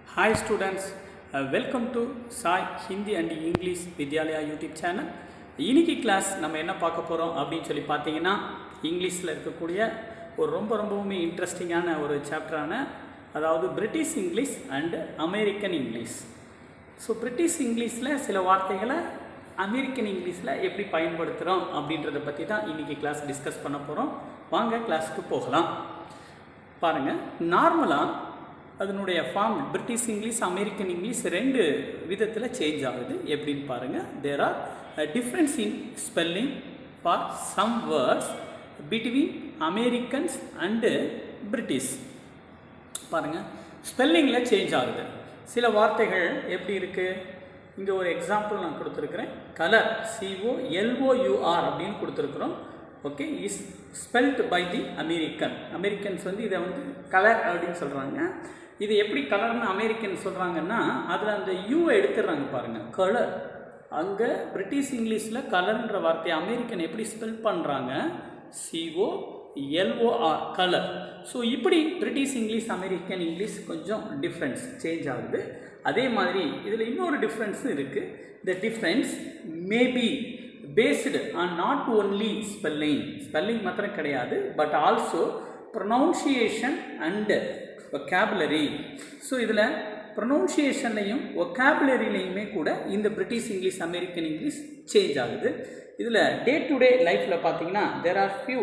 Hi students, uh, welcome to Sai Hindi and English Vidyalaya YouTube channel இன்னைக்கு class நம்ம என்ன பார்க்க போகிறோம் அப்படின்னு சொல்லி பார்த்தீங்கன்னா இங்கிலீஷில் இருக்கக்கூடிய ஒரு ரொம்ப ரொம்பவுமே இன்ட்ரெஸ்டிங்கான ஒரு சாப்டரான அதாவது British English and American English so British இங்கிலீஷில் சில வார்த்தைகளை அமெரிக்கன் இங்கிலீஷில் எப்படி பயன்படுத்துகிறோம் அப்படின்றத பற்றி தான் இன்றைக்கி கிளாஸ் டிஸ்கஸ் பண்ண போகிறோம் வாங்க கிளாஸுக்கு போகலாம் பாருங்கள் நார்மலாக அதனுடைய form British English American English ரெண்டு விதத்தில் சேஞ்ச் ஆகுது எப்படின்னு பாருங்கள் there are difference in spelling for some words between Americans and British பாருங்கள் ஸ்பெல்லிங்கில் சேஞ்ச் ஆகுது சில வார்த்தைகள் எப்படி இருக்குது இங்கே ஒரு எக்ஸாம்பிள் நான் கொடுத்துருக்குறேன் கலர் சிஓ எல்ஓயூஆர் அப்படின்னு கொடுத்துருக்குறோம் okay is spelt by the American Americans வந்து இதை வந்து கலர் அப்படின்னு சொல்கிறாங்க இது எப்படி கலர்னு அமெரிக்கன் சொல்கிறாங்கன்னா அதில் அந்த யூவை எடுத்துடுறாங்க பாருங்கள் கலர் அங்கே பிரிட்டிஷ் இங்கிலீஷில் கலர்ன்ற வார்த்தையை அமெரிக்கன் எப்படி ஸ்பெல் பண்ணுறாங்க சிஓ எல்ஓஆர் கலர் ஸோ இப்படி பிரிட்டிஷ் இங்கிலீஷ் அமெரிக்கன் இங்கிலீஷ் கொஞ்சம் டிஃப்ரென்ஸ் சேஞ்ச் ஆகுது அதே மாதிரி இதில் இன்னொரு டிஃப்ரென்ஸும் இருக்குது இந்த difference maybe based on not only spelling spelling மாத்திரம் கிடையாது but also pronunciation and vocabulary so இதில் ப்ரொனவுன்சியேஷன்லையும் ஒக்காபுலரிலையுமே கூட இந்த British English American English change ஆகுது இதில் டே டு டே லைஃப்பில் பார்த்தீங்கன்னா there are few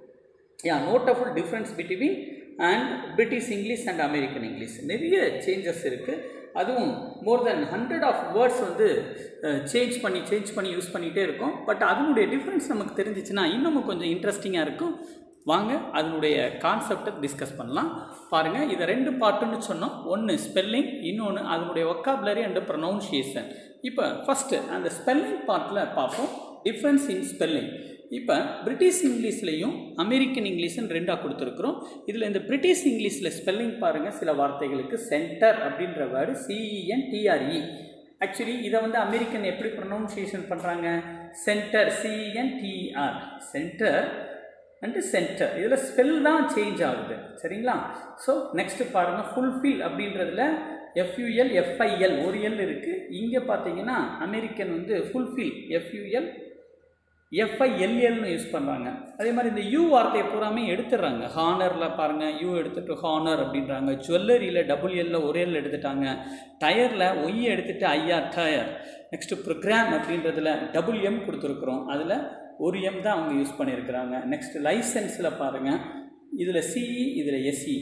yeah notable difference between and British English and American English நிறைய சேஞ்சஸ் இருக்குது அதுவும் more then hundred of words வந்து சேஞ்ச் பண்ணி சேஞ்ச் பண்ணி யூஸ் பண்ணிகிட்டே இருக்கோம் பட் அதனுடைய டிஃப்ரென்ஸ் நமக்கு தெரிஞ்சிச்சுன்னா இன்னமும் கொஞ்சம் இன்ட்ரெஸ்டிங்காக இருக்கும் வாங்க அதனுடைய கான்செப்டை டிஸ்கஸ் பண்ணலாம் பாருங்கள் இதை ரெண்டு பார்ட்டுன்னு சொன்னோம் ஒன்று ஸ்பெல்லிங் இன்னொன்று அதனுடைய ஒக்காபுலரி அண்டு ப்ரொனவுன்சியேஷன் இப்போ ஃபஸ்ட்டு அந்த ஸ்பெல்லிங் பார்ட்டில் பார்ப்போம் டிஃப்ரென்ஸ் இன் ஸ்பெல்லிங் இப்போ பிரிட்டிஷ் இங்கிலீஷ்லேயும் அமெரிக்கன் இங்கிலீஷ்னு ரெண்டாக கொடுத்துருக்குறோம் இதில் இந்த பிரிட்டிஷ் இங்கிலீஷில் ஸ்பெல்லிங் பாருங்கள் சில வார்த்தைகளுக்கு சென்டர் அப்படின்ற வேர்டு சிஇஎன் டிஆர்இ ஆக்சுவலி இதை வந்து அமெரிக்கன் எப்படி ப்ரொனவுன்சியேஷன் பண்ணுறாங்க centre C E N T R centre and center இதில் ஸ்பெல் தான் சேஞ்ச் ஆகுது சரிங்களா ஸோ நெக்ஸ்ட்டு பாருங்கள் ஃபுல்ஃபில் அப்படின்றதுல எஃப்யூஎல் எஃப்ஐஎல் ஒரு எல் இருக்குது இங்கே பார்த்தீங்கன்னா அமெரிக்கன் வந்து ஃபுல்ஃபில் எஃப்யூஎல் எஃப்ஐஎல்எல்னு யூஸ் பண்ணுறாங்க அதே மாதிரி இந்த யூ வார்த்தையை பூராமே எடுத்துடுறாங்க ஹானரில் பாருங்கள் யூ எடுத்துகிட்டு ஹானர் அப்படின்றாங்க ஜுவல்லரியில் டபுள் எல்ல ஒரே எல் எடுத்துட்டாங்க டயரில் ஒய் எடுத்துகிட்டு ஐஆர் டயர் நெக்ஸ்ட்டு ப்ரோக்ராம் அப்படின்றதுல டபுள் எம் கொடுத்துருக்குறோம் அதில் ஒரு எம் தான் அவங்க யூஸ் பண்ணியிருக்கிறாங்க நெக்ஸ்ட் லைசன்ஸில் பாருங்கள் இதில் சிஇ இதில் எஸ்சி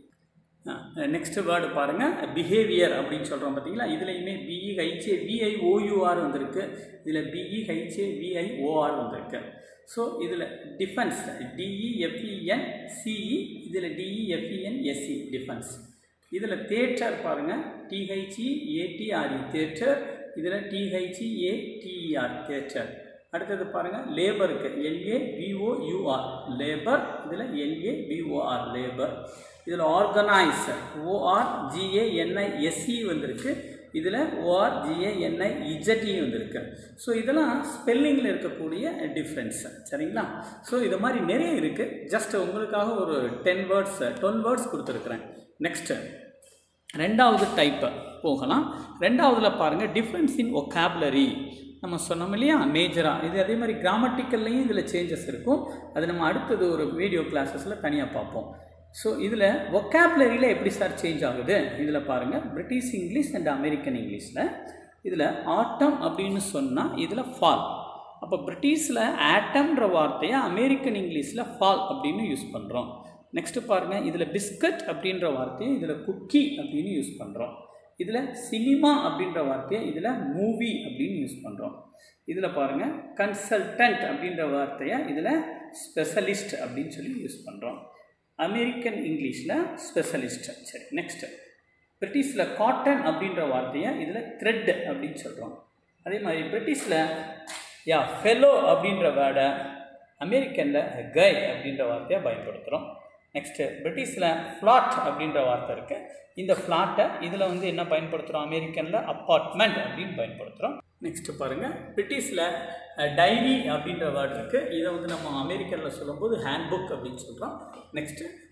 நெக்ஸ்ட் வேர்டு பாருங்கள் பிஹேவியர் அப்படின்னு சொல்கிறோம் பார்த்தீங்களா இதுலேயுமே பிஇ ஹைச்ஏ விஐ ஓயூஆர் வந்திருக்கு இதில் பிஇ ஹைச்ஏ விஐ ஓஆர் வந்திருக்கு ஸோ இதில் டிஃபென்ஸ் டிஇஎஃப்இஎன் சிஇ இதில் டிஇஎஃப்இஎன் எஸ்சி டிஃபென்ஸ் இதில் தேட்டர் பாருங்கள் டிஹெச்இ ஏடிஆர்இ தேட்டர் இதில் டிஹெச்இ ஏடிஇஆர் தேட்டர் அடுத்தது பாருங்கள் லேபருக்கு எல்ஏ பிஓயூஆர் லேபர் இதில் எல்ஏ பிஓஆர் லேபர் இதில் ஆர்கனைஸ் ஓஆர் ஜிஏஎன்ஐ எஸ்சி வந்திருக்கு இதில் ஓஆர் ஜிஏஎன்ஐ இஜட்இ வந்திருக்கு ஸோ இதெல்லாம் ஸ்பெல்லிங்கில் இருக்கக்கூடிய டிஃப்ரென்ஸ் சரிங்களா ஸோ இது மாதிரி நிறைய இருக்குது ஜஸ்ட் உங்களுக்காக ஒரு டென் வேர்ட்ஸ் டுவெல் வேர்ட்ஸ் கொடுத்துருக்குறேன் நெக்ஸ்ட்டு ரெண்டாவது டைப்பு போகலாம் ரெண்டாவதில் பாருங்கள் டிஃப்ரென்ஸ் இன் ஒக்காபுலரி நம்ம சொன்னோம் இல்லையா மேஜராக இது அதே மாதிரி கிராமட்டிக்கல்லையும் இதில் சேஞ்சஸ் இருக்கும் அது நம்ம அடுத்தது ஒரு வீடியோ கிளாஸஸில் தனியாக பார்ப்போம் ஸோ இதில் ஒக்காபுலரியில் எப்படி சார் சேஞ்ச் ஆகுது இதில் பாருங்கள் பிரிட்டிஷ் இங்கிலீஷ் அண்ட் அமெரிக்கன் இங்கிலீஷில் இதில் ஆட்டம் அப்படின்னு சொன்னால் இதில் ஃபால் அப்போ பிரிட்டிஷில் ஆட்டம்ன்ற வார்த்தையை அமெரிக்கன் இங்கிலீஷில் ஃபால் அப்படின்னு யூஸ் பண்ணுறோம் நெக்ஸ்ட்டு பாருங்கள் இதில் பிஸ்கட் அப்படின்ற வார்த்தையை இதில் குக்கி அப்படின்னு யூஸ் பண்ணுறோம் இதில் சினிமா அப்படின்ற வார்த்தையை இதில் மூவி அப்படின்னு யூஸ் பண்ணுறோம் இதில் பாருங்கள் கன்சல்டன்ட் அப்படின்ற வார்த்தையை இதில் ஸ்பெஷலிஸ்ட் அப்படின்னு சொல்லி யூஸ் பண்ணுறோம் அமெரிக்கன் இங்கிலீஷில் ஸ்பெஷலிஸ்ட் சரி நெக்ஸ்ட்டு பிரிட்டிஷில் காட்டன் அப்படின்ற வார்த்தையை இதில் த்ரெட் அப்படின்னு சொல்கிறோம் அதே மாதிரி பிரிட்டிஷில் யா ஃபெலோ அப்படின்ற வேர்டை அமெரிக்கனில் கை அப்படின்ற வார்த்தையை பயன்படுத்துகிறோம் நெக்ஸ்ட்டு பிரிட்டிஷில் ஃப்ளாட் அப்படின்ற வார்த்தை இருக்குது இந்த ஃப்ளாட்டை இதில் வந்து என்ன பயன்படுத்துகிறோம் அமெரிக்கனில் அப்பார்ட்மெண்ட் அப்படின்னு பயன்படுத்துகிறோம் நெக்ஸ்ட்டு பாருங்கள் பிரிட்டிஷில் டைரி அப்படின்ற வேர்டு இருக்குது இதை வந்து நம்ம அமெரிக்கனில் சொல்லும்போது ஹேண்ட் புக் அப்படின்னு சொல்கிறோம் நெக்ஸ்ட்டு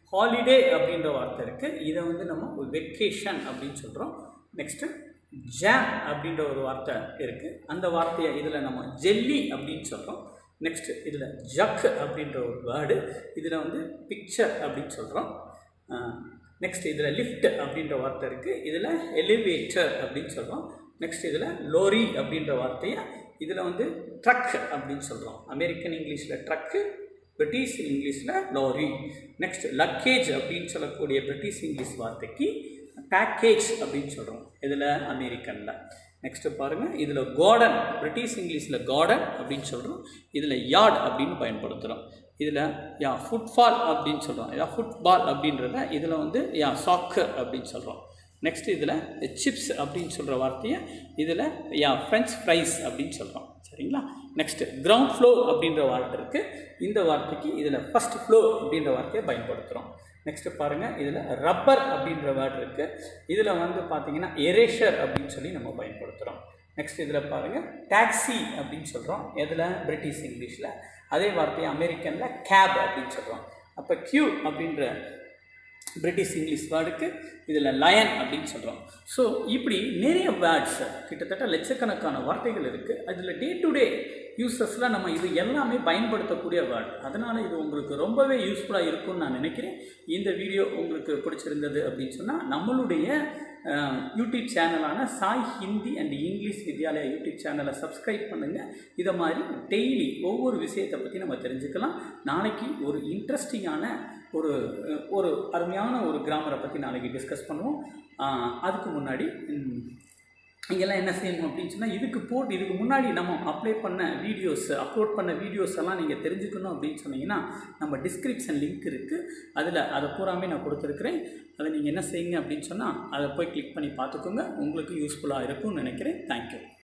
ஹாலிடே அப்படின்ற வார்த்தை இருக்குது இதை வந்து நம்ம வெக்கேஷன் அப்படின்னு சொல்கிறோம் நெக்ஸ்ட்டு ஜாம் அப்படின்ற ஒரு வார்த்தை இருக்குது அந்த வார்த்தையை இதில் நம்ம ஜெல்லி அப்படின்னு சொல்கிறோம் நெக்ஸ்ட் இதில் ஜக் அப்படின்ற ஒரு வேர்டு இதில் வந்து பிக்சர் அப்படின்னு சொல்கிறோம் நெக்ஸ்ட் இதில் லிஃப்ட் அப்படின்ற வார்த்தை இருக்குது இதில் எலிவேட்டர் அப்படின்னு சொல்கிறோம் நெக்ஸ்ட் இதில் லோரி அப்படின்ற வார்த்தையை இதில் வந்து ட்ரக் அப்படின்னு சொல்கிறோம் அமெரிக்கன் இங்கிலீஷில் ட்ரக்கு பிரிட்டிஷ் இங்கிலீஷில் லாரி நெக்ஸ்ட் லக்கேஜ் அப்படின்னு சொல்லக்கூடிய பிரிட்டிஷ் இங்கிலீஷ் வார்த்தைக்கு பேக்கேஜ் அப்படின்னு சொல்கிறோம் இதில் அமெரிக்கனில் நெக்ஸ்ட்டு பாருங்கள் இதில் கார்டன் பிரிட்டிஷ் இங்கிலீஷில் கார்டன் அப்படின்னு சொல்கிறோம் இதில் யார்ட் அப்படின்னு பயன்படுத்துகிறோம் இதில் யா ஃபுட்பால் அப்படின்னு சொல்கிறோம் யா ஃபுட்பால் அப்படின்றத இதில் வந்து யா சாக்கர் அப்படின்னு சொல்கிறோம் நெக்ஸ்ட் இதில் சிப்ஸ் அப்படின்னு சொல்கிற வார்த்தையை இதில் யா ஃப்ரெஞ்ச் ஃப்ரைஸ் அப்படின்னு சொல்கிறோம் சரிங்களா நெக்ஸ்ட்டு கிரவுண்ட் ஃப்ளோர் அப்படின்ற வார்த்தை இருக்குது இந்த வார்த்தைக்கு இதில் ஃபஸ்ட் ஃப்ளோர் அப்படின்ற வார்த்தையை பயன்படுத்துகிறோம் நெக்ஸ்ட்டு பாருங்கள் இதில் ரப்பர் அப்படின்ற வேர்டு இருக்குது இதில் வந்து பார்த்தீங்கன்னா எரேஷர் அப்படின்னு சொல்லி நம்ம பயன்படுத்துகிறோம் நெக்ஸ்ட் இதில் பாருங்கள் டாக்ஸி அப்படின்னு சொல்கிறோம் எதில் பிரிட்டிஷ் இங்கிலீஷில் அதே வார்த்தையை அமெரிக்கனில் கேப் அப்படின்னு சொல்கிறோம் அப்போ கியூ அப்படின்ற பிரிட்டிஷ் இங்கிலீஷ் வேர்டுக்கு இதில் லயன் அப்படின்னு சொல்கிறோம் ஸோ இப்படி நிறைய வேர்ட்ஸ் கிட்டத்தட்ட லட்சக்கணக்கான வார்த்தைகள் இருக்குது அதில் டே டு டே யூஸஸில் நம்ம இது எல்லாமே பயன்படுத்தக்கூடிய வேர்ட் அதனால் இது உங்களுக்கு ரொம்பவே யூஸ்ஃபுல்லாக இருக்கும்னு நான் நினைக்கிறேன் இந்த வீடியோ உங்களுக்கு பிடிச்சிருந்தது அப்படின்னு சொன்னால் நம்மளுடைய அஹ், யூடியூப் சேனலான Sai Hindi and English Vidyalaya YouTube சேனலை சப்ஸ்கிரைப் பண்ணுங்கள் இதை மாதிரி டெய்லி ஒவ்வொரு விஷயத்தை பற்றி நம்ம தெரிஞ்சுக்கலாம் நாளைக்கு ஒரு இன்ட்ரெஸ்டிங்கான ஒரு அஹ், ஒரு அருமையான ஒரு கிராமரை பற்றி நாளைக்கு டிஸ்கஸ் பண்ணுவோம் அஹ், அதுக்கு முன்னாடி ம், இங்கெல்லாம் என்ன செய்யணும் அப்படின்னு சொன்னால் இதுக்கு போட்டு இதுக்கு முன்னாடி நம்ம அப்ளை பண்ண வீடியோஸ் அப்லோட் பண்ண வீடியோஸ் எல்லாம் நீங்கள் தெரிஞ்சுக்கணும் அப்படின்னு சொன்னீங்கன்னா நம்ம டிஸ்கிரிப்ஷன் லிங்க் இருக்குது அதில் அதை பூராமே நான் கொடுத்துருக்குறேன் அதை நீங்கள் என்ன செய்யுங்க அப்படின்னு சொன்னால் அதை போய் கிளிக் பண்ணி பார்த்துக்கோங்க உங்களுக்கு யூஸ்ஃபுல்லாக இருக்கும்னு நினைக்கிறேன் தேங்க்யூ